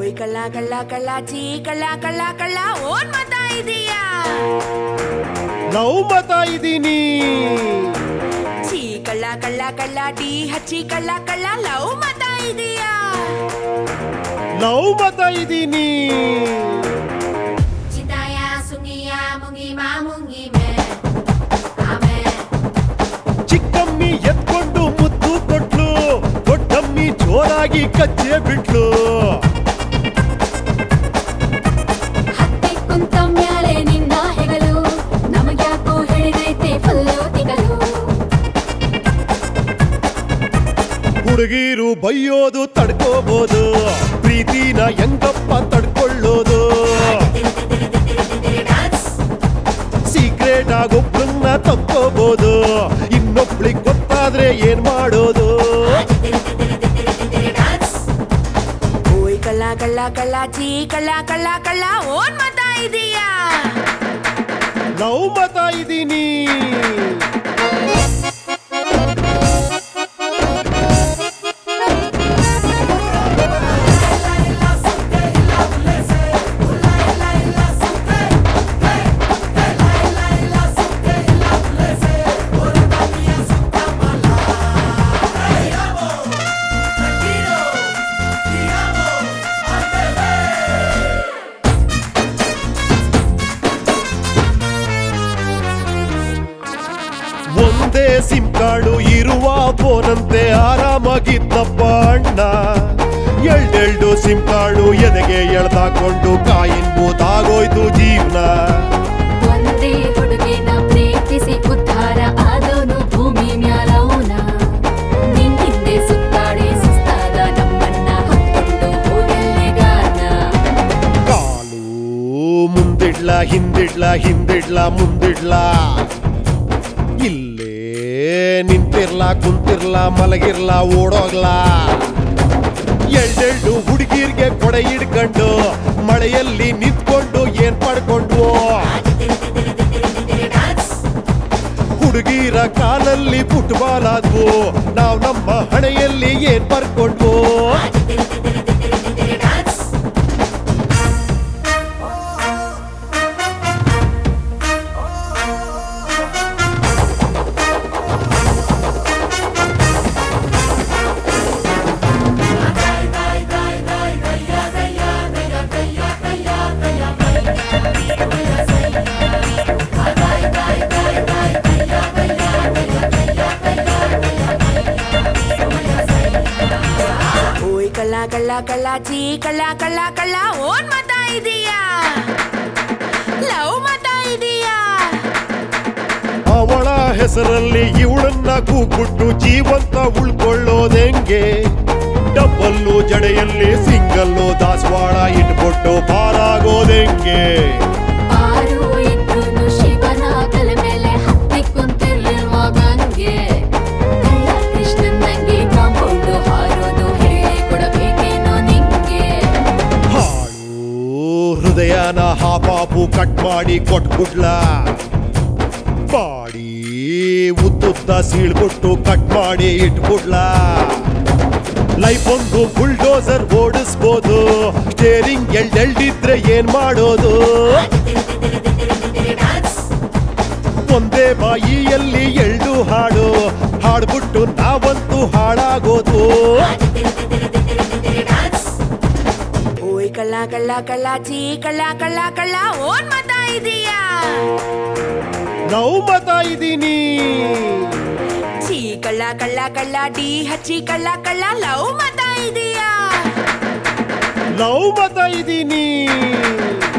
ಓಯ್ ಕಳ್ಳ ಕಳ್ಳ ಕಳ್ಳ ಚೀ ಕಳ್ಳ ಕಳ್ಳ ಕಳ್ಳ ಓನ್ ಮತ ಇದೀಯಾ ಲವ್ ಮತ ಇದೀನಿ ಚೀ ಕಳ್ಳ ಕಳ್ಳ ಕಳ್ಳ ಡಿ ಹಚ್ಚಿ ಕಳ್ಳ ಕಳ್ಳ ಲವ್ ಮತ ಇದೀಯಾ ಲವ್ ಮತ ಇದೀನಿ ಚಿತಾಯ ಸುಂಗಿಯ ಮುಂಗಿ ಮಾ ಮುಂಗಿ ಮೇ ಆಮೇ ಚಿಕ್ಕಮ್ಮಿ ಎತ್ಕೊಂಡು ಮುದ್ದು ಕೊಟ್ಲು ದೊಡ್ಡಮ್ಮಿ ಜೋರಾಗಿ ಕಚ್ಚೆ ಬಿಟ್ಲು ಹತ್ತಿ ಕುಂತ ಮ್ಯಾಲೆ ನಿನ್ನ ಹೆಗಲು ನಮಗ್ಯಾಕೋ ಹಿಡಿದೈತೆ ಫುಲ್ಲು ತಿಗಲು ಹುಡುಗೀರು ಬೈಯೋದು ತಡ್ಕೋಬಹುದು ಪ್ರೀತಿನ ಹೆಂಗಪ್ಪ ತಡ್ಕೊಳ್ಳೋದು ಸೀಕ್ರೆಟ್ ಆಗೊಬ್ಬಳನ್ನ ತಕ್ಕೋಬಹುದು ಇನ್ನೊಬ್ಳಿಗ್ ಗೊತ್ತಾದ್ರೆ ಏನ್ ಮಾಡೋದು ಓಯ್ ಕಳ್ಳ ಕಳ್ಳ ಕಳ್ಳ ಚೀ ಕಳ್ಳ ಕಳ್ಳ ಕಳ್ಳ ಓನ್ ಮತ ಇದೀಯಾ ಲವ್ ಮತ ಇದೀನಿ ಒಂದೇ ಸಿಮ್ ಕಾರ್ಡು ಇರುವ ಫೋನಂತೆ ಆರಾಮಾಗಿದ್ದಪ್ಪ ಅಣ್ಣ ಎಲ್ಡೆಲ್ಡು ಸಿಮ್ ಕಾರ್ಡು ಎದೆಗೆ ಎಳ್ದಾಕೊಂಡು ಕಾಯಿನ್ ಬೂತಾಗೋಯ್ತು ಜೀವನ ಒಂದೇ ಹುಡುಗಿನ ಪ್ರೀತಿಸಿ ಉದ್ಧಾರ ಆದೋನು ಭೂಮಿ ಮ್ಯಾಲೌನ ನಿನ್ ಹಿಂದೆ ಸುತ್ತಾಡಿ ಸುಸ್ತಾದ ನಮ್ಮನ್ನ ಹೊತ್ಕೊಂಡು ಹೋಗಲ್ಲಿಗಾನ ಕಾಲು ಮುಂದಿಡ್ಲ ಹಿಂದಿಡ್ಲ ಹಿಂದಿಡ್ಲ ಮುಂದಿಡ್ಲ ಇಲ್ಲೇ ನಿಂತಿರ್ಲ ಕುಂತಿರ್ಲ ಮಲಗಿರ್ಲ ಓಡೋಗ್ಲಾ ಎಲ್ಡೆಲ್ಡು ಹುಡುಗಿರ್ಗೆ ಕೊಡೆ ಹಿಡ್ಕೊಂಡು ಮಳೆಯಲ್ಲಿ ನಿಂತ್ಕೊಂಡು ಏನ್ ಪಡ್ಕೊಂಡು ಹುಡುಗಿರ ಕಾಲಲ್ಲಿ ಫುಟ್ಬಾಲ್ ಆದ್ವು ನಾವ್ ನಮ್ಮ ಹಣೆಯಲ್ಲಿ ಏನ್ ಬರ್ಕೊಂಡ್ವು ಓಯ್ ಕಳ್ಳ ಕಳ್ಳ ಕಳ್ಳ ಚೀ ಕಳ್ಳ ಕಳ್ಳ ಕಳ್ಳ ಓನ್ ಮತ ಇದೀಯಾ ಲವ್ ಮತ ಇದೀಯಾ ಅವಳ ಹೆಸರಲ್ಲಿ ಇವಳನ್ನ ಕೂಗ್ಬಿಟ್ಟು ಜೀವಂತ ಉಳ್ಕೊಳ್ಳೋದೆಂಗೆ ಡಬ್ಬಲ್ಲು ಜಡೆಯಲ್ಲಿ ಸಿಂಗಲ್ಲು ದಾಸವಾಳ ಇಟ್ಬಿಟ್ಟು ಪಾರಾಗೋದೆಂಗೆ ಆರು ಇದ್ರೂನು ಶಿವನ ತಲೆ ಮೇಲೆ ಹತ್ತಿ ಕುಂತಿರ್ಲಿಲ್ವಾ ಗಂಗೆ ಕಳ್ಳ ಕೃಷ್ಣನ್ನಂಗೆ ಕಾಂಪೌಂಡು ಹಾರೋದು ಹೇಳಿ ಕೊಡಬೇಕೇನೋ ನಿಂಗೆ ಹಾಳು ಹೃದಯನ ಹಾಪಾಪು ಕಟ್ ಮಾಡಿ ಕೊಟ್ಬಿಡ್ಲ ಬಾಡಿ ಉದ್ದುದ್ದ ಸೀಳ್ಬಿಟ್ಟು ಕಟ್ ಮಾಡಿ ಇಟ್ಬಿಡ್ಲ ಲೈಫ್ ಒಂದು ಬುಲ್ಡೋಸರ್ ಓಡಿಸ್ಬೋದು ಸ್ಟೇರಿಂಗ್ ಎಲ್ಡೆಲ್ಡಿದ್ರೆ ಏನ್ ಮಾಡೋದು ಒಂದೇ ಬಾಯಿಯಲ್ಲಿ ಎಳ್ಳು ಹಾಡು ಹಾಡ್ಬಿಟ್ಟು ನಾವಂತೂ ಹಾಳಾಗೋದು ಓಯ್ ಕಳ್ಳ ಕಳ್ಳ ಕಳ್ಳ ಚೀ ಕಳ್ಳ ಕಳ್ಳ ಕಳ್ಳ ಓನ್ ಮತ ಇದೀಯಾ ನಾವು ಮತ ಇದೀನಿ ಚೀ ಕಳ್ಳ ಕಳ್ಳ ಕಳ್ಳ ಡಿ ಹಚ್ಚಿ ಕಳ್ಳ ಕಳ್ಳ ಲವ್ ಮತ ಇದೀಯಾ ಲವ್ ಮತ ಇದೀನಿ